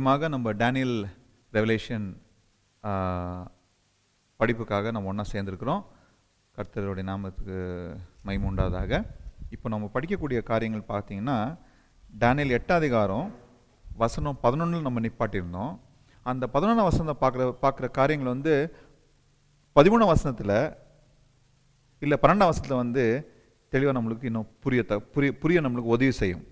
மீண்டுமாக நம்ம Daniel revelation படிப்புக்காக நம்ம ஒன்றா சேர்ந்துருக்கிறோம் கர்த்தருடைய நாமத்துக்கு மைமுண்டாதாக இப்போ நம்ம படிக்கக்கூடிய காரியங்கள் பார்த்தீங்கன்னா டேனியல் எட்டாம் அதிகாரம் வசனம் பதினொன்றில் நம்ம நிப்பாட்டியிருந்தோம் அந்த பதினொன்றாம் வசனத்தை பார்க்குற பார்க்குற காரியங்கள் வந்து பதிமூணாம் வசனத்தில் இல்லை பன்னெண்டாம் வசனத்தில் வந்து தெளிவாக நம்மளுக்கு இன்னும் புரிய த புரிய புரிய நம்மளுக்கு உதவி செய்யும்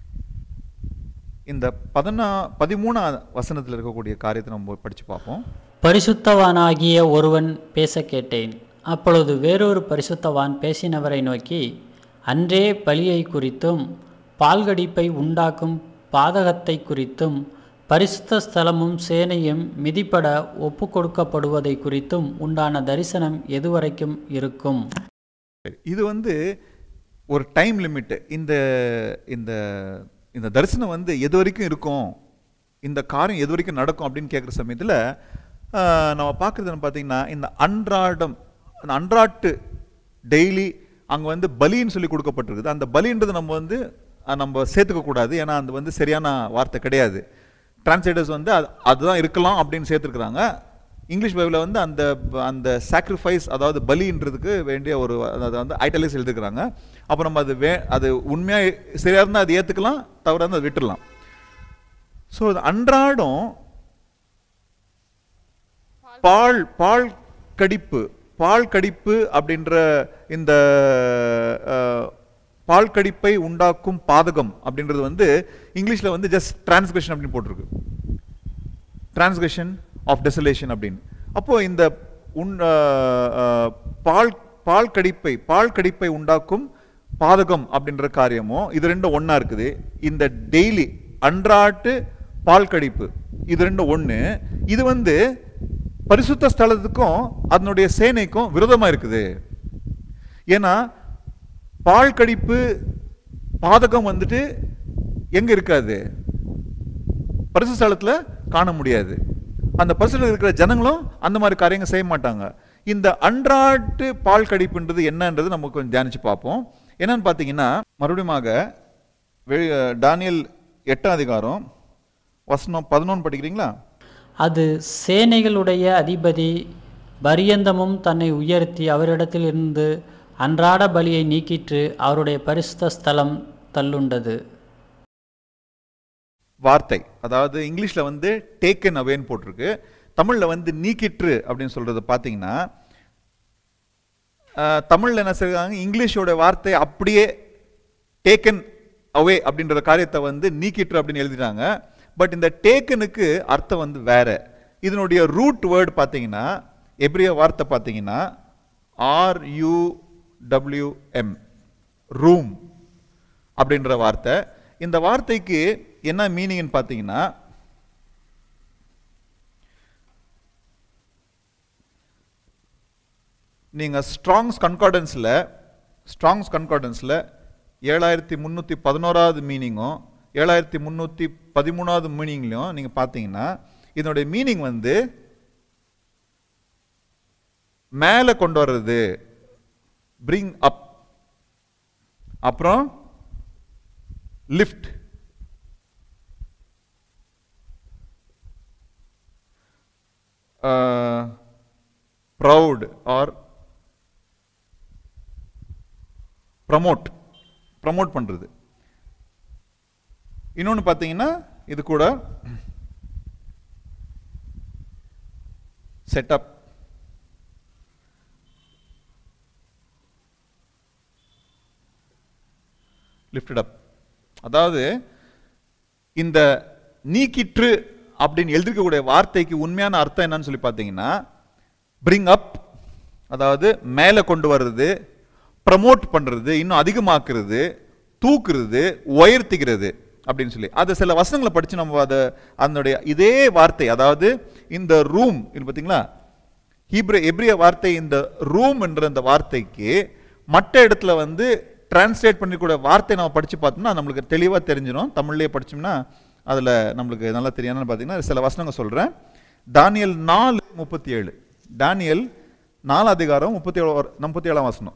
இந்த பதினா பதிமூணாம் வசனத்தில் இருக்கக்கூடிய காரியத்தை நம்ம படித்து பார்ப்போம் பரிசுத்தவானாகிய ஒருவன் பேச கேட்டேன் அப்பொழுது வேறொரு பரிசுத்தவான் பேசினவரை நோக்கி அன்றே பலியை குறித்தும் பால்கடிப்பை உண்டாக்கும் பாதகத்தை குறித்தும் பரிசுத்த ஸ்தலமும் சேனையும் மிதிப்பட ஒப்பு கொடுக்கப்படுவதை குறித்தும் உண்டான தரிசனம் எதுவரைக்கும் இருக்கும் சரி, இது வந்து ஒரு டைம் லிமிட் இந்த இந்த இந்த தரிசனம் வந்து எது வரைக்கும் இருக்கும் இந்த காரியம் எது வரைக்கும் நடக்கும் அப்படின்னு கேட்குற சமயத்தில் நம்ம பார்க்குறது என்ன பார்த்தீங்கன்னா இந்த அன்றாடம் அந்த அன்றாட்டு டெய்லி அங்கே வந்து பலின்னு சொல்லி கொடுக்கப்பட்டிருக்குது அந்த பலின்றது நம்ம வந்து அஹ், நம்ம சேர்த்துக்க கூடாது ஏன்னா அது வந்து சரியான வார்த்தை கிடையாது டிரான்ஸ்லேட்டர்ஸ் வந்து அது அதுதான் இருக்கலாம் அப்படின்னு சேர்த்துருக்குறாங்க இங்கிலீஷ் பைபிளில் வந்து அந்த அந்த சாக்ரிஃபைஸ் அதாவது பலின்றதுக்கு வேண்டிய ஒரு அதை வந்து ஐட்டலிஸ் எழுதிக்கிறாங்க அப்போ நம்ம அது வே அது உண்மையாக சரியாக இருந்தால் அது ஏற்றுக்கலாம் தவறாக இருந்தால் அதை விட்டுடலாம் ஸோ அது அன்றாடம் பால் பால் கடிப்பு பால் கடிப்பு அப்படின்ற இந்த அஹ், பால் கடிப்பை உண்டாக்கும் பாதகம் அப்படின்றது வந்து இங்கிலீஷில் வந்து ஜஸ்ட் டிரான்ஸ்கிரஷன் அப்படின்னு போட்டிருக்கு டிரான்ஸ்கிரஷன் ஆஃப் டெசலேஷன் அப்படின்னு அப்போ இந்த உன் அஹ், அஹ், பால் பால் கடிப்பை பால் கடிப்பை உண்டாக்கும் பாதகம் அப்படின்ற காரியமும் இது ரெண்டும் ஒண்ணா இருக்குது இந்த டெய்லி அன்றாட்டு பால் கடிப்பு இது ரெண்டும் ஒண்ணு இது வந்து பரிசுத்த ஸ்தலத்துக்கும் அதனுடைய சேனைக்கும் விரோதமா இருக்குது ஏன்னா பால் கடிப்பு பாதகம் வந்துட்டு எங்க இருக்காது பரிசு ஸ்தலத்துல காண முடியாது அந்த பரிசுல இருக்கிற ஜனங்களும் அந்த மாதிரி காரியங்கள் செய்ய மாட்டாங்க இந்த அன்றாட்டு பால் கடிப்புன்றது என்னன்றது நம்ம கொஞ்சம் தியானிச்சு பார்ப்போம் என்னன்னு பார்த்தீங்கன்னா மறுபடியுமாக வெளி- டானியல் எட்டாம் அதிகாரம் வசனம் பதினொன்று படிக்கிறீங்களா அது சேனைகளுடைய அதிபதி பரியந்தமும் தன்னை உயர்த்தி அவரிடத்தில் இருந்து அன்றாட பலியை நீக்கிற்று அவருடைய பரிசுத்த ஸ்தலம் தள்ளுண்டது வார்த்தை அதாவது இங்கிலீஷ்ல வந்து டேக்கன் அவேன்னு போட்டிருக்கு தமிழ்ல வந்து நீக்கிற்று அப்படின்னு சொல்றது பார்த்தீங்கன்னா அஹ், தமிழ்ல என்ன செய்றாங்க இங்கிலீஷோட வார்த்தை அப்படியே டேக்கன் அவே அப்படின்ற காரியத்தை வந்து நீக்கிற்று அப்படின்னு எழுதிட்டாங்க பட் இந்த டேக்கனுக்கு அர்த்தம் வந்து வேற இதனுடைய ரூட் வேர்டு பார்த்தீங்கன்னா எப்ரிய வார்த்தை பார்த்தீங்கன்னா ஆர் யூ டபிள்யூஎம் ரூம் அப்படின்ற வார்த்தை இந்த வார்த்தைக்கு என்ன மீனிங்னு பார்த்தீங்கன்னா நீங்கள் ஸ்ட்ராங்ஸ் கன்கார்டன்ஸில் ஸ்ட்ராங்ஸ் கன்கார்டன்ஸில் ஏழாயிரத்தி முந்நூற்றி பதினோராவது மீனிங்கும் ஏழாயிரத்தி முந்நூற்றி பதிமூணாவது மீனிங்லையும் நீங்கள் பார்த்தீங்கன்னா இதனுடைய மீனிங் வந்து மேலே கொண்டு வர்றது பிரிங் அப் அப்புறம் lift proud or promote promote பண்ணுறது இன்னொன்று பார்த்தீங்கன்னா இது கூட செட்டப் லிஃப்டட் அப் அதாவது இந்த நீக்கிற்று அப்படின்னு எழுதிருக்கக்கூடிய வார்த்தைக்கு உண்மையான அர்த்தம் என்னன்னு சொல்லி பார்த்தீங்கன்னா பிரிங் அப் அதாவது மேலே கொண்டு வர்றது ப்ரமோட் பண்ணுறது இன்னும் அதிகமாக்குறது தூக்குறது உயர்த்திக்கிறது அப்படின்னு சொல்லி அது சில வசனங்களை படித்து நம்ம அதை அதனுடைய இதே வார்த்தை அதாவது இந்த ரூம் இது பார்த்தீங்களா ஹீப்ரே எப்ரிய வார்த்தை இந்த ரூம் என்ற இந்த வார்த்தைக்கு மற்ற இடத்துல வந்து டிரான்ஸ்லேட் பண்ணிக்கூட வார்த்தை நம்ம படித்து பார்த்தோம்னா நம்மளுக்கு தெளிவாக தெரிஞ்சிடும் தமிழ்லேயே படிச்சோம்னா அதில் நம்மளுக்கு நல்லா தெரியும் என்னன்னு பார்த்தீங்கன்னா சில வசனங்கள் சொல்கிறேன் தானியல் நாலு முப்பத்தி ஏழு தானியல் நாலு அதிகாரம் முப்பத்தி ஏழு முப்பத்தி ஏழாம் வசனம்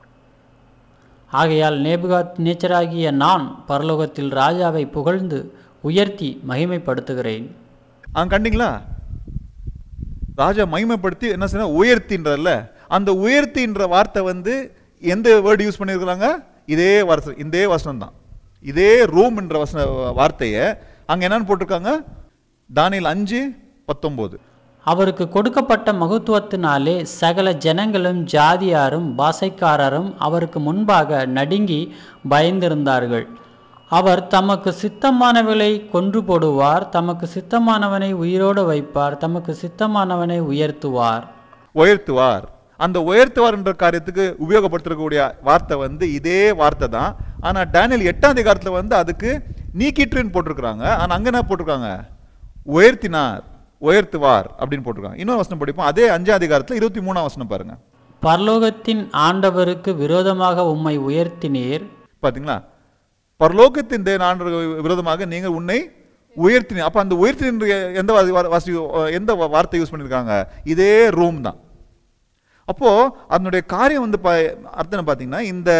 ஆகையால் நேபுகாத் நேச்சராகிய நான் பரலோகத்தில் ராஜாவை புகழ்ந்து உயர்த்தி மகிமைப்படுத்துகிறேன் அங்க கண்டிங்களா ராஜா மகிமைப்படுத்தி என்ன சொன்ன உயர்த்தின்றதுல அந்த உயர்த்தின்ற வார்த்தை வந்து எந்த வேர்டு யூஸ் பண்ணியிருக்கிறாங்க இதே வருஷம் இதே வசனம் தான் இதே ரூம்ன்ற வசன வார்த்தையை அங்க என்னன்னு போட்டிருக்காங்க தானியல் அஞ்சு பத்தொம்போது அவருக்கு கொடுக்கப்பட்ட மகத்துவத்தினாலே சகல ஜனங்களும் ஜாதியாரும் பாசைக்காரரும் அவருக்கு முன்பாக நடுங்கி பயந்திருந்தார்கள் அவர் தமக்கு சித்தமானவளை கொன்று போடுவார் தமக்கு சித்தமானவனை உயிரோடு வைப்பார் தமக்கு சித்தமானவனை உயர்த்துவார் உயர்த்துவார் அந்த உயர்த்துவார் என்ற காரியத்துக்கு உபயோகப்படுத்தக்கூடிய வார்த்தை வந்து இதே வார்த்தை தான் ஆனா டேனியல் எட்டாம் அதிகாரத்துல வந்து அதுக்கு நீக்கிற்றுன்னு போட்டிருக்கிறாங்க ஆனா அங்க என்ன போட்டிருக்காங்க உயர்த்தினார் உயர்த்துவார் அப்படின்னு போட்டிருக்காங்க இன்னொரு வசனம் படிப்போம் அதே அஞ்சாம் அதிகாரத்துல இருபத்தி மூணாம் வசனம் பாருங்க பரலோகத்தின் ஆண்டவருக்கு விரோதமாக உம்மை உயர்த்தினீர் பாத்தீங்களா பரலோகத்தின் தேவன் ஆண்டவருக்கு விரோதமாக நீங்கள் உன்னை உயர்த்தின அப்ப அந்த உயர்த்தின எந்த வா- வா- வாசி எந்த வா- வார்த்தை யூஸ் பண்ணிருக்காங்க இதே ரூம் தான் அப்போ அதனுடைய காரியம் வந்து பா- அர்த்தம் என்ன பாத்தீங்கன்னா இந்த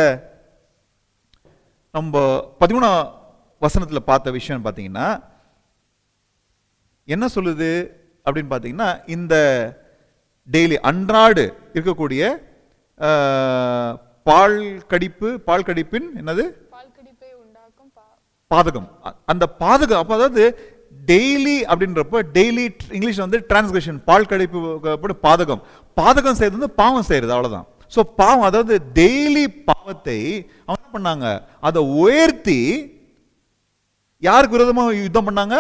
நம்ம பதிமூணாம் வசனத்துல பார்த்த விஷயம் பாத்தீங்கன்னா என்ன சொல்லுது அப்படின்னு பார்த்தீங்கன்னா இந்த டெய்லி அன்றாடு இருக்கக்கூடிய அஹ், பால் கடிப்பு பால் கடிப்பின் என்னது பால்கடிப்பை உண்டாக்கும் பா பாதகம் அ- அந்த பாதகம் அப்போ அதாவது டெய்லி அப்படின்றப்ப டெய்லி இங்கிலீஷ் வந்து டிரான்ஸ்கிரஷன் பால் கடிப்பு அப்படி பாதகம் பாதகம் செய்யறது வந்து பாவம் செய்யறது அவ்வளவுதான் ஸோ பாவம் அதாவது டெய்லி பாவத்தை அவங்க என்ன பண்ணாங்க அதை உயர்த்தி யாருக்கு விரோதமா யுத்தம் பண்ணாங்க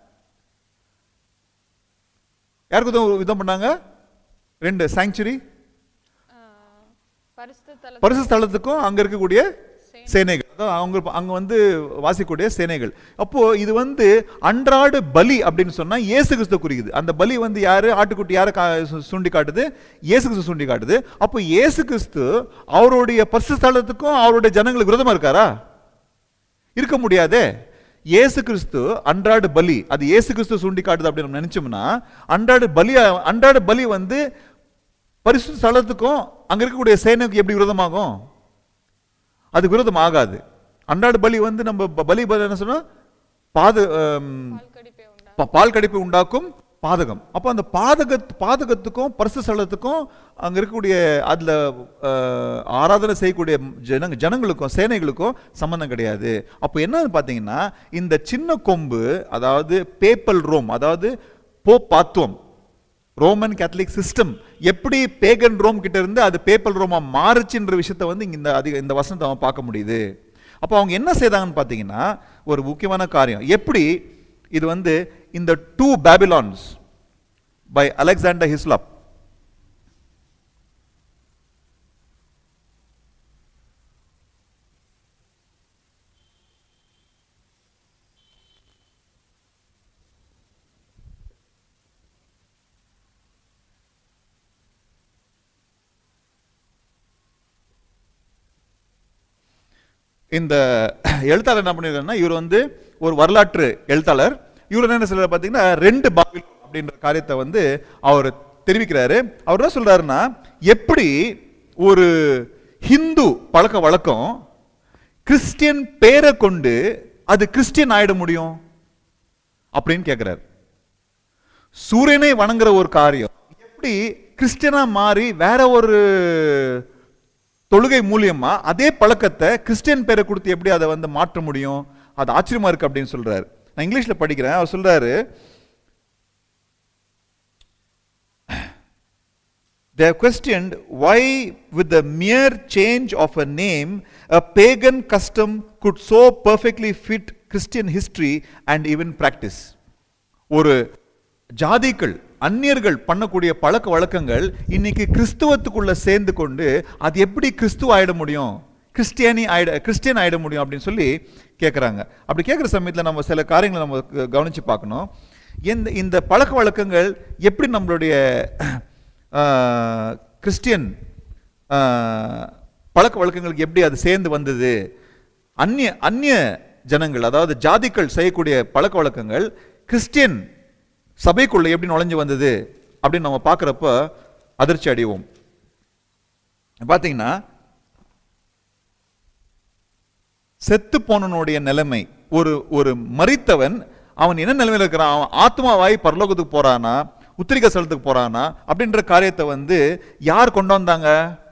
யாருக்கு யுத்தம் யுத்தம் பண்ணாங்க ரெண்டு சாங்சுரி பரிசுத்த தல பரிசு ஸ்தலத்துக்கும் அங்க இருக்கக்கூடிய சேனைகள் அதாவது அவங்க அங்க வந்து வாசிக்கக்கூடிய சேனைகள் அப்போ இது வந்து அன்றாடு பலி அப்படின்னு சொன்னா இயேசு கிறிஸ்து குறிக்குது அந்த பலி வந்து யாரு ஆட்டுக்குட்டி யாரை கா- சு- சுண்டி காட்டுது இயேசு கிறிஸ்து சுண்டி காட்டுது அப்போ இயேசு கிறிஸ்து அவருடைய பரிசு ஸ்தலத்துக்கும் அவருடைய ஜனங்களுக்கு விரோதமா இருக்காரா இருக்க முடியாதே இயேசு கிறிஸ்து அன்றாடு பலி அது இயேசு கிறிஸ்து சுண்டி காட்டுது அப்படின்னு நம்ம நினைச்சோம்னா அன்றாடு பலி அன்றாடு பலி வந்து பரிசு ஸ்தலத்துக்கும் அங்க இருக்கக்கூடிய சேனைக்கு எப்படி விரோதமாகும் அது விரோதம் ஆகாது அன்றாட பலி வந்து நம்ம ப- பலி பலி என்ன சொன்னா பாது ஆம், பால்கடிப்பை உண்டா ப- பால் கடிப்பை உண்டாக்கும் பாதகம் அப்போ அந்த பாதக பாதகத்துக்கும் பரிசு ஸ்தலத்துக்கும் அங்க இருக்கக்கூடிய அதுல அஹ், ஆராதனை செய்யக்கூடிய ஜனங்க ஜனங்களுக்கும் சேனைகளுக்கும் சம்பந்தம் கிடையாது அப்போ என்னன்னு பார்த்தீங்கன்னா இந்த சின்ன கொம்பு அதாவது பேப்பல் ரோம் அதாவது போப்பாத்துவம் ரோமன் கேத்தலிக் சிஸ்டம் எப்படி பேகன் ரோம் கிட்ட இருந்து அது பேப்பல் ரோமா மாறுச்சுன்ற விஷயத்தை வந்து இங்க இந்த அதிக இந்த வசனத்தை அவன் பார்க்க முடியுது அப்போ அவங்க என்ன செய்தாங்கன்னு பார்த்தீங்கன்னா ஒரு முக்கியமான காரியம் எப்படி இது வந்து இந்த two Babylons by Alexander Hislop இந்த எழுத்தாளர் என்ன பண்ணிருக்காருன்னா இவர் வந்து ஒரு வரலாற்று எழுத்தாளர் இவர் என்ன சொல்றாரு பார்த்தீங்கன்னா ரெண்டு பாபில் அப்படின்ற காரியத்தை வந்து அவர் தெரிவிக்கிறாரு அவர் என்ன சொல்றாருன்னா எப்படி ஒரு ஹிந்து பழக்க வழக்கம் கிறிஸ்டியன் பேரை கொண்டு அது கிறிஸ்டியன் ஆயிட முடியும் அப்படின்னு கேட்கிறாரு சூரியனை வணங்குற ஒரு காரியம் எப்படி கிறிஸ்டியனா மாறி வேற ஒரு தொழுகை மூலியமா அதே பழக்கத்தை கிறிஸ்டியன் பேரை கொடுத்து எப்படி அதை வந்து மாற்ற முடியும் அது ஆச்சரியமா இருக்கு அப்படின்னு சொல்றாரு நான் இங்கிலீஷ்ல படிக்கிறேன் அவர் சொல்றாரு They have questioned why, with the mere change of a name, a pagan custom could so perfectly fit Christian history and even practice. ஒரு ஜாதிகள் அந்நியர்கள் பண்ணக்கூடிய பழக்க வழக்கங்கள் இன்னைக்கு கிறிஸ்துவத்துக்குள்ள சேர்ந்து கொண்டு அது எப்படி கிறிஸ்துவ ஆயிட முடியும் கிறிஸ்டியானி ஆயிட கிறிஸ்டியன் ஆயிட முடியும் அப்படின்னு சொல்லி கேட்குறாங்க அப்படி கேட்குற சமயத்தில் நம்ம சில காரியங்களை நம்ம க- கவனிச்சு பார்க்கணும் இந்த இந்த பழக்க வழக்கங்கள் எப்படி நம்மளுடைய ஆஹ், கிறிஸ்டியன் ஆஹ், பழக்க வழக்கங்களுக்கு எப்படி அது சேர்ந்து வந்தது அந்நிய அந்நிய ஜனங்கள் அதாவது ஜாதிகள் செய்யக்கூடிய பழக்க வழக்கங்கள் கிறிஸ்டியன் சபைக்குள்ள எப்படி நுழைஞ்சு வந்தது அப்படின்னு நம்ம பார்க்குறப்ப அதிர்ச்சி அடைவோம் பார்த்தீங்கன்னா செத்து போனனுடைய நிலைமை ஒரு ஒரு மரித்தவன் அவன் என்ன நிலைமையில இருக்கிறான் அவன் ஆத்மாவாய் பரலோகத்துக்கு போறானா உத்திரிக ஸ்தலத்துக்கு போறானா அப்படின்ற காரியத்தை வந்து யார் கொண்டு வந்தாங்க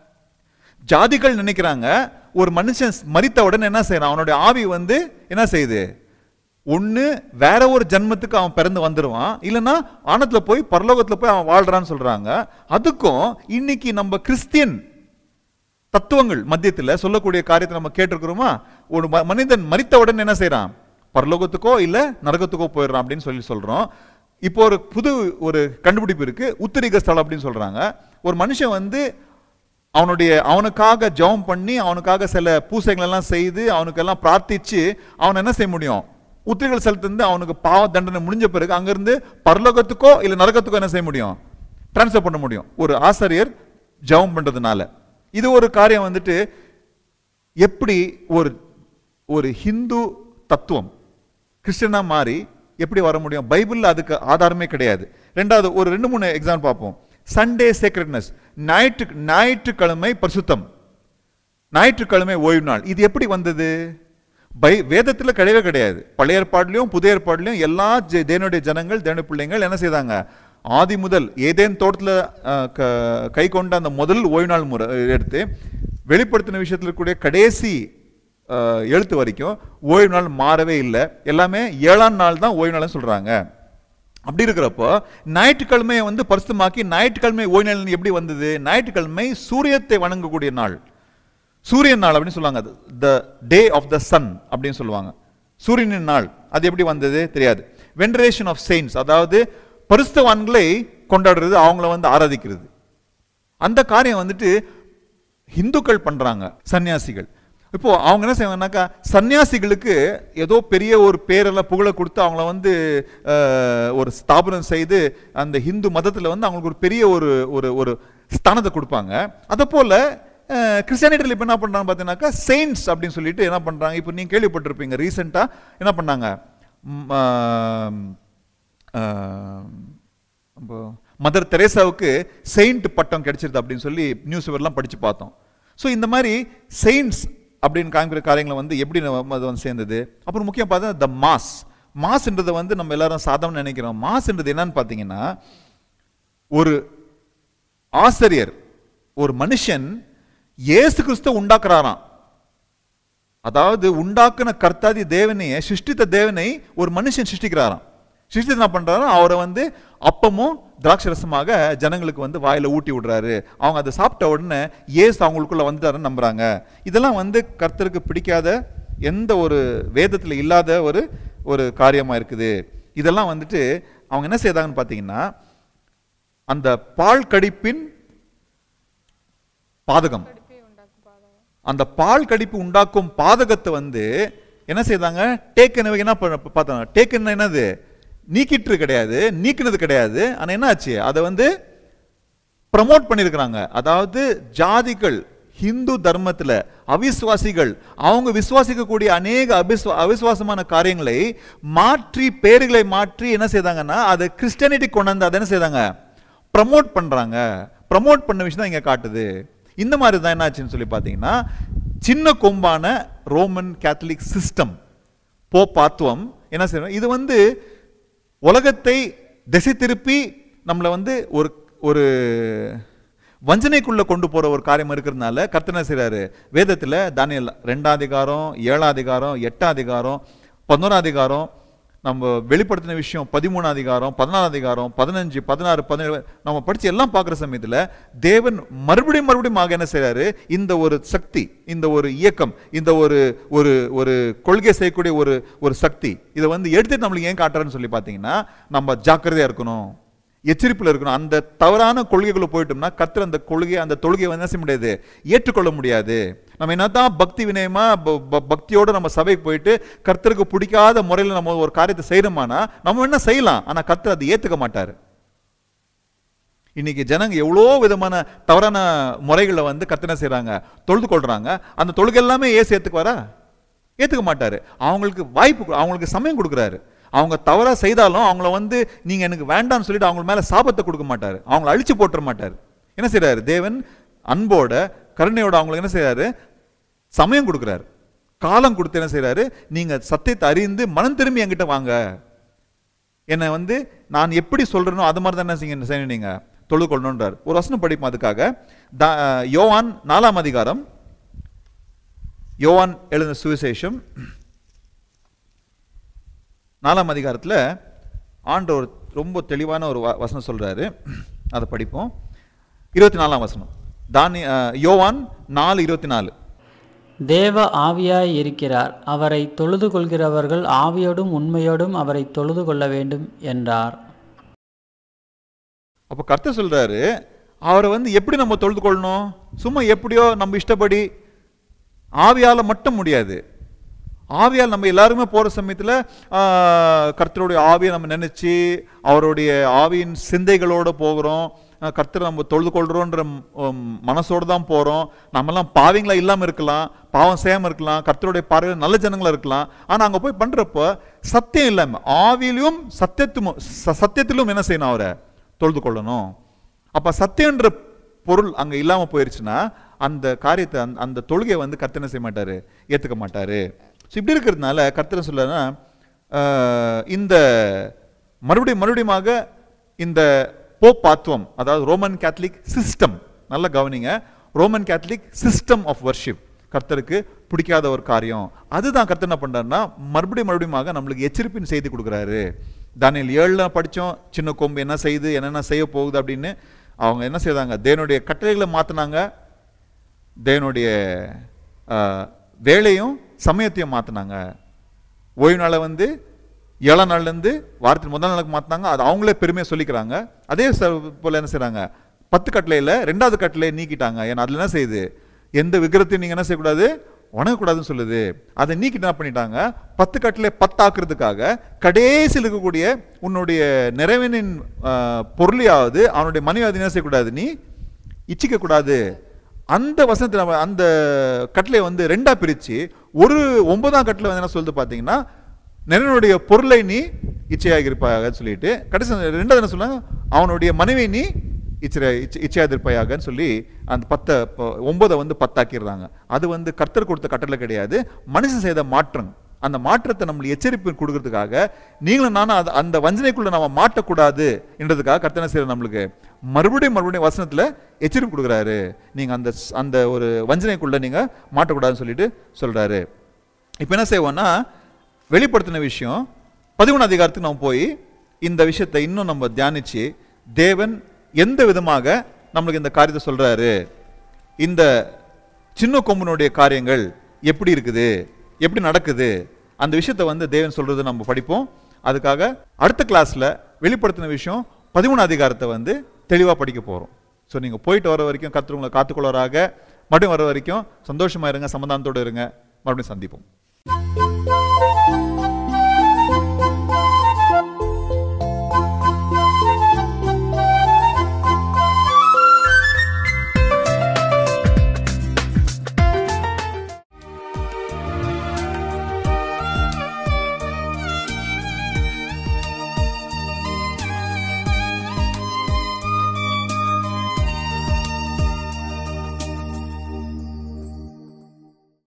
ஜாதிகள் நினைக்கிறாங்க ஒரு மனுஷன் மரித்த உடனே என்ன செய்யறான் அவனுடைய ஆவி வந்து என்ன செய்யுது ஒண்ணு வேற ஒரு ஜென்மத்துக்கு அவன் பிறந்து வந்துடுவான் இல்லைன்னா வானத்துல போய் பரலோகத்துல போய் அவன் வாழ்றான்னு சொல்றாங்க அதுக்கும் இன்னைக்கு நம்ம கிறிஸ்டியன் தத்துவங்கள் மத்தியத்துல சொல்லக்கூடிய காரியத்தை நம்ம கேட்டிருக்கிறோமா ஒரு ம- மனிதன் மரித்த உடனே என்ன செய்றான் பரலோகத்துக்கோ இல்ல நரகத்துக்கோ போயிடுறான் அப்படின்னு சொல்லி சொல்றோம் இப்போ ஒரு புது ஒரு கண்டுபிடிப்பு இருக்கு உத்தரிக ஸ்தலம் அப்படின்னு சொல்றாங்க ஒரு மனுஷன் வந்து அவனுடைய அவனுக்காக ஜெபம் பண்ணி அவனுக்காக சில பூசைகள் எல்லாம் செய்து அவனுக்கெல்லாம் பிரார்த்திச்சு அவன் என்ன செய்ய முடியும் உத்திரிகள் ஸ்தலத்திலிருந்து அவனுக்கு பாவ தண்டனை முடிஞ்ச பிறகு அங்கிருந்து பரலோகத்துக்கோ இல்ல நரகத்துக்கோ என்ன செய்ய முடியும் ட்ரான்ஸ்ஃபர் பண்ண முடியும் ஒரு ஆசிரியர் ஜெபம் பண்றதுனால இது ஒரு காரியம் வந்துட்டு எப்படி ஒரு ஒரு ஹிந்து தத்துவம் கிறிஸ்டியனா மாறி எப்படி வர முடியும் பைபிள்ல அதுக்கு ஆதாரமே கிடையாது ரெண்டாவது ஒரு ரெண்டு மூணு எக்ஸாம்பிள் பார்ப்போம் சண்டே சேக்ரெட்னஸ் ஞாயிற்று ஞாயிற்றுக்கிழமை பரிசுத்தம் ஞாயிற்றுக்கிழமை ஓய்வு நாள் இது எப்படி வந்தது பை வேதத்தில் கிடையவே கிடையாது பழைய ஏற்பாடுலையும் புதிய ஏற்பாடுலையும் எல்லா ஜெ- தேவனுடைய ஜனங்கள் தேவனுடைய பிள்ளைங்கள் என்ன செய்தாங்க ஆதி முதல் ஏதேன் தோட்டத்தில் கை கொண்ட அந்த முதல் ஓய்வு நாள் முறை எடுத்து வெளிப்படுத்தின விஷயத்தில் இருக்கக்கூடிய கடைசி அஹ், எழுத்து வரைக்கும் ஓய்வு நாள் மாறவே இல்லை எல்லாமே ஏழாம் நாள் தான் ஓய்வு நாள்னு சொல்றாங்க அப்படி இருக்கிறப்போ ஞாயிற்றுக்கிழமையை வந்து பரிசுத்தமாக்கி ஞாயிற்றுக்கிழமை ஓய்வு நாள் எப்படி வந்தது ஞாயிற்றுக்கிழமை சூரியத்தை வணங்கக்கூடிய நாள் சூரியன் நாள் அப்படின்னு சொல்லுவாங்க த டே ஆஃப் த சன் அப்படின்னு சொல்லுவாங்க சூரியனின் நாள் அது எப்படி வந்தது தெரியாது வென்டரேஷன் ஆஃப் செயின்ஸ் அதாவது பரிசுத்தவான்களை கொண்டாடுறது அவங்கள வந்து ஆராதிக்கிறது அந்த காரியம் வந்துட்டு இந்துக்கள் பண்றாங்க சன்னியாசிகள் இப்போ அவங்க என்ன செய்வாங்கன்னாக்கா சன்னியாசிகளுக்கு ஏதோ பெரிய ஒரு பேரெல்லாம் புகழை கொடுத்து அவங்கள வந்து அஹ், ஒரு ஸ்தாபனம் செய்து அந்த ஹிந்து மதத்தில் வந்து அவங்களுக்கு ஒரு பெரிய ஒரு ஒரு ஒரு ஸ்தானத்தை கொடுப்பாங்க அதை போல கிறிஸ்டியானிட்டியில் இப்போ என்ன பண்ணுறாங்க பார்த்தீங்கன்னாக்கா செயின்ஸ் அப்படின்னு சொல்லிட்டு என்ன பண்ணுறாங்க இப்போ நீங்கள் கேள்விப்பட்டிருப்பீங்க ரீசெண்டாக என்ன பண்ணாங்க ம், ஆம், ஆம், நம்ம மதர் தெரேசாவுக்கு செயின்ட் பட்டம் கிடைச்சிருது அப்படின்னு சொல்லி நியூஸ் பேப்பர்லாம் படிச்சு பார்த்தோம் ஸோ இந்த மாதிரி செயின்ட்ஸ் அப்படின்னு காமிக்கிற காரியங்களை வந்து எப்படி நம்ம அது வந்து சேர்ந்தது அப்புறம் முக்கியம் பார்த்தா த மாஸ் மாஸ்ன்றதை வந்து நம்ம எல்லாரும் சாதாரண நினைக்கிறோம் மாஸ்ன்றது என்னன்னு பார்த்தீங்கன்னா ஒரு ஆசிரியர் ஒரு மனுஷன் இயேசு கிறிஸ்துவ உண்டாக்குறாராம் அதாவது உண்டாக்குன கர்த்தாதி தேவனையே சிருஷ்டித்த தேவனை ஒரு மனுஷன் சிருஷ்டிக்கிறாராம் சிருஷ்டி என்ன பண்றாரு அவரை வந்து அப்பமும் திராட்சரசமாக ஜனங்களுக்கு வந்து வாயில ஊட்டி விடுறாரு அவங்க அதை சாப்பிட்ட உடனே இயேசு அவங்களுக்குள்ள வந்துட்டாருன்னு நம்புறாங்க இதெல்லாம் வந்து கர்த்தருக்கு பிடிக்காத எந்த ஒரு வேதத்துல இல்லாத ஒரு ஒரு காரியமா இருக்குது இதெல்லாம் வந்துட்டு அவங்க என்ன செய்தாங்கன்னு பார்த்தீங்கன்னா அந்த பால் கடிப்பின் பாதகம் கடுப்பை உண்டாக்கும் பாதகம் அந்த பால் கடிப்பு உண்டாக்கும் பாதகத்தை வந்து என்ன செய்தாங்க டேக்கன் என்ன பண்ண- பார்த்தாங்க டேக்கன் என்னது நீக்கிட்டு கிடையாது நீக்கினது கிடையாது ஆனா என்ன ஆச்சு அதை வந்து ப்ரமோட் பண்ணியிருக்கிறாங்க அதாவது ஜாதிகள் ஹிந்து தர்மத்துல அவிசுவாசிகள் அவங்க விசுவாசிக்கக்கூடிய அநேக அபிஸ்வா அவிசுவாசமான காரியங்களை மாற்றி பேர்களை மாற்றி என்ன செய்தாங்கன்னா அதை கிறிஸ்டியானிட்டி கொண்டு வந்து அதை என்ன செய்தாங்க ப்ரமோட் பண்றாங்க ப்ரமோட் பண்ண விஷயம் தான் இங்க காட்டுது இந்த மாதிரி தான் என்னாச்சுன்னு சொல்லி பார்த்தீங்கன்னா சின்ன கொம்பான ரோமன் கேத்தலிக் சிஸ்டம் போப்பாத்துவம் என்ன செய்யணும் இது வந்து உலகத்தை திசை திருப்பி நம்மளை வந்து ஒரு ஒரு வஞ்சனைக்குள்ள கொண்டு போற ஒரு காரியம் இருக்கிறதுனால கர்த்தர் என்ன செய்றாரு வேதத்துல தானியல் ரெண்டாம் அதிகாரம் ஏழாம் அதிகாரம் எட்டாம் அதிகாரம் பதினோராம் அதிகாரம் நம்ம வெளிப்படுத்தின விஷயம் பதிமூணாம் அதிகாரம் பதினாலாம் அதிகாரம் பதினஞ்சு பதினாறு பதினேழு நம்ம படிச்சு எல்லாம் பார்க்குற சமயத்துல தேவன் மறுபடியும் மறுபடியும் ஆக என்ன செய்றாரு இந்த ஒரு சக்தி இந்த ஒரு இயக்கம் இந்த ஒரு ஒரு ஒரு கொள்கை செய்யக்கூடிய ஒரு ஒரு சக்தி இதை வந்து எடுத்து நம்மளுக்கு ஏன் காட்டுறேன்னு சொல்லி பார்த்தீங்கன்னா நம்ம ஜாக்கிரதையா இருக்கணும் எச்சரிப்புல இருக்கணும் அந்த தவறான கொள்கைக்குள்ள போயிட்டோம்னா கர்த்தர் அந்த கொள்கையை அந்த தொழுகையை வந்து என்ன செய்ய முடியாது ஏற்றுக்கொள்ள முடியாது நம்ம என்னதான் பக்தி வினயமா ப- ப- பக்தியோட நம்ம சபைக்கு போயிட்டு கர்த்தருக்கு பிடிக்காத முறையில் நம்ம ஒரு காரியத்தை செய்யறோமானா நம்ம என்ன செய்யலாம் ஆனா கர்த்தர் அதை ஏத்துக்க மாட்டாரு இன்னைக்கு ஜனங்க எவ்வளோ விதமான தவறான முறைகளை வந்து கத்தனை செய்றாங்க தொழுது கொள்றாங்க அந்த தொழுகை எல்லாமே ஏசு ஏத்துக்குவாரா ஏத்துக்க மாட்டாரு அவங்களுக்கு வாய்ப்பு கொடு- அவங்களுக்கு சமயம் கொடுக்குறாரு அவங்க தவறா செய்தாலும் அவங்கள வந்து நீங்க எனக்கு வேண்டாம்னு சொல்லிட்டு அவங்க மேல சாபத்தை கொடுக்க மாட்டாரு அவங்கள அழிச்சு போட்டுற மாட்டாரு என்ன செய்றாரு தேவன் அன்போட கருணையோட அவங்களுக்கு என்ன செய்றாரு சமயம் கொடுக்குறாரு காலம் கொடுத்து என்ன செய்றாரு நீங்க சத்தியத்தை அறிந்து மனம் திரும்பி என்கிட்ட வாங்க என்னை வந்து நான் எப்படி சொல்றேனோ அது மாதிரி தான் என்ன செய்யுங்க செய்யணும் நீங்க தொழுது கொள்ளணுன்றார் ஒரு வசனம் படிப்போம் அதுக்காக தா- யோவான் நாலாம் அதிகாரம் யோவான் எழுதின சுவிசேஷம் நாலாம் அதிகாரத்துல ஆண்டவர் ரொம்ப தெளிவான ஒரு வ- வசனம் சொல்றாரு அதை படிப்போம் இருபத்தி நாலாம் வசனம் தானி அஹ், யோவான் நாலு இருபத்தி நாலு தேவ ஆவியாய் இருக்கிறார் அவரை தொழுது கொள்கிறவர்கள் ஆவியோடும் உண்மையோடும் அவரை தொழுது கொள்ள வேண்டும் என்றார் அப்போ கர்த்தர் சொல்றாரு அவரை வந்து எப்படி நம்ம தொழுது கொள்ளணும் சும்மா எப்படியோ நம்ம இஷ்டப்படி ஆவியால மட்டும் முடியாது ஆவியால் நம்ம எல்லாருமே போற சமயத்துல ஆஹ், கர்த்தருடைய ஆவியை நம்ம நினைச்சு அவருடைய ஆவியின் சிந்தைகளோட போகிறோம் ஆஹ், கர்த்தரை நம்ம தொழுது கொள்றோன்ற ம், மனசோட தான் போறோம் நம்மலாம் பாவிங்களா இல்லாம இருக்கலாம் பாவம் செய்யாம இருக்கலாம் கர்த்தருடைய பார்வையில் நல்ல ஜனங்களா இருக்கலாம் ஆனா அங்க போய் பண்றப்ப சத்தியம் இல்லாம ஆவியிலும் சத்தியத்தும் ச- சத்தியத்திலும் என்ன செய்யணும் அவரை தொழுது கொள்ளணும் அப்ப சத்தியன்ற பொருள் அங்க இல்லாம போயிருச்சுன்னா அந்த காரியத்தை அந்த- அந்த தொழுகையை வந்து கர்த்தர் என்ன செய்ய மாட்டாரு ஏத்துக்க மாட்டாரு ஸோ இப்படி இருக்கிறதுனால கர்த்தர் சொல்லனா இந்த மறுபடியும் மறுபடியுமாக இந்த போப்பாத்துவம் அதாவது ரோமன் கேத்தலிக் சிஸ்டம் நல்ல கவனிங்க Roman Catholic system of worship கர்த்தருக்கு பிடிக்காத ஒரு காரியம் அதுதான் கர்த்தர் என்ன பண்றாருன்னா மறுபடியும் மறுபடியுமாக நம்மளுக்கு எச்சரிப்பின் செய்தி கொடுக்குறாரு தானியல் ஏழுல படிச்சோம் சின்ன கொம்பு என்ன செய்யுது என்னென்ன செய்ய போகுது அப்படின்னு அவங்க என்ன செய்தாங்க தேவனுடைய கட்டளைகளை மாத்தினாங்க தேவனுடைய ஆஹ், வேலையும் சமயத்தையும் மாத்தினாங்க ஓய்வு நாளை வந்து ஏழாம் நாள்லேருந்து வாரத்தின் முதல் நாளுக்கு மாற்றினாங்க அது அவங்களே பெருமையாக சொல்லிக்கிறாங்க அதே ச- போல என்ன செய்றாங்க பத்து கட்டளையில் ரெண்டாவது கட்டளையை நீக்கிட்டாங்க ஏன்னா அதில் என்ன செய்யுது எந்த விக்கிரத்தையும் நீங்கள் என்ன செய்யக்கூடாது வணங்கக்கூடாதுன்னு சொல்லுது அதை நீக்கிட்டு என்ன பண்ணிட்டாங்க பத்து கட்டளை பத்தாக்குறதுக்காக கடைசியில் இருக்கக்கூடிய உன்னுடைய நிறைவனின் ஆஹ், பொருளையாவது அவனுடைய மனைவியாவது என்ன செய்யக்கூடாது நீ இச்சிக்க கூடாது அந்த வசனத்தை நம்ம அந்த கட்டளை வந்து ரெண்டா பிரிச்சு ஒரு ஒன்பதாம் கட்டளை வந்து என்ன சொல்லுது பாத்தீங்கன்னா நிறைவனுடைய பொருளை நீ இச்சையாக இருப்பாயாக சொல்லிட்டு கடைசி ரெண்டாவது என்ன சொன்னாங்க அவனுடைய மனைவி நீ இச்சை இச்சையாக இருப்பாயாகன்னு சொல்லி அந்த பத்தை ப- ஒன்பதை வந்து பத்தாக்கிடுறாங்க அது வந்து கர்த்தர் கொடுத்த கட்டளை கிடையாது மனுஷன் செய்த மாற்றம் அந்த மாற்றத்தை நம்மளுக்கு எச்சரிப்பு கொடுக்கறதுக்காக நீங்களும் நானும் அது- அந்த வஞ்சனைக்குள்ள நம்ம மாட்டக்கூடாது என்றதுக்காக கர்த்தனை செய்யற நம்மளுக்கு மறுபடியும் மறுபடியும் வசனத்துல எச்சரிப்பு கொடுக்குறாரு நீங்க அந்த ஸ்- அந்த ஒரு வஞ்சனைக்குள்ள நீங்க மாட்டக்கூடாதுன்னு சொல்லிட்டு சொல்றாரு இப்போ என்ன செய்வோம்னா வெளிப்படுத்தின விஷயம் பதிமூணு அதிகாரத்துக்கு நம்ம போய் இந்த விஷயத்தை இன்னும் நம்ம தியானிச்சு தேவன் எந்த விதமாக நம்மளுக்கு இந்த காரியத்தை சொல்றாரு இந்த சின்ன கொம்பனுடைய காரியங்கள் எப்படி இருக்குது எப்படி நடக்குது அந்த விஷயத்தை வந்து தேவன் சொல்றது நம்ம படிப்போம் அதுக்காக அடுத்த கிளாஸ்ல வெளிப்படுத்தின விஷயம் பதிமூணு அதிகாரத்தை வந்து தெளிவா படிக்க போறோம் ஸோ நீங்க போயிட்டு வர வரைக்கும் கர்த்தர் உங்களை காத்துக்கொள்வராக மறுபடியும் வர வரைக்கும் சந்தோஷமா இருங்க சமாதானத்தோடு இருங்க மறுபடியும் சந்திப்போம்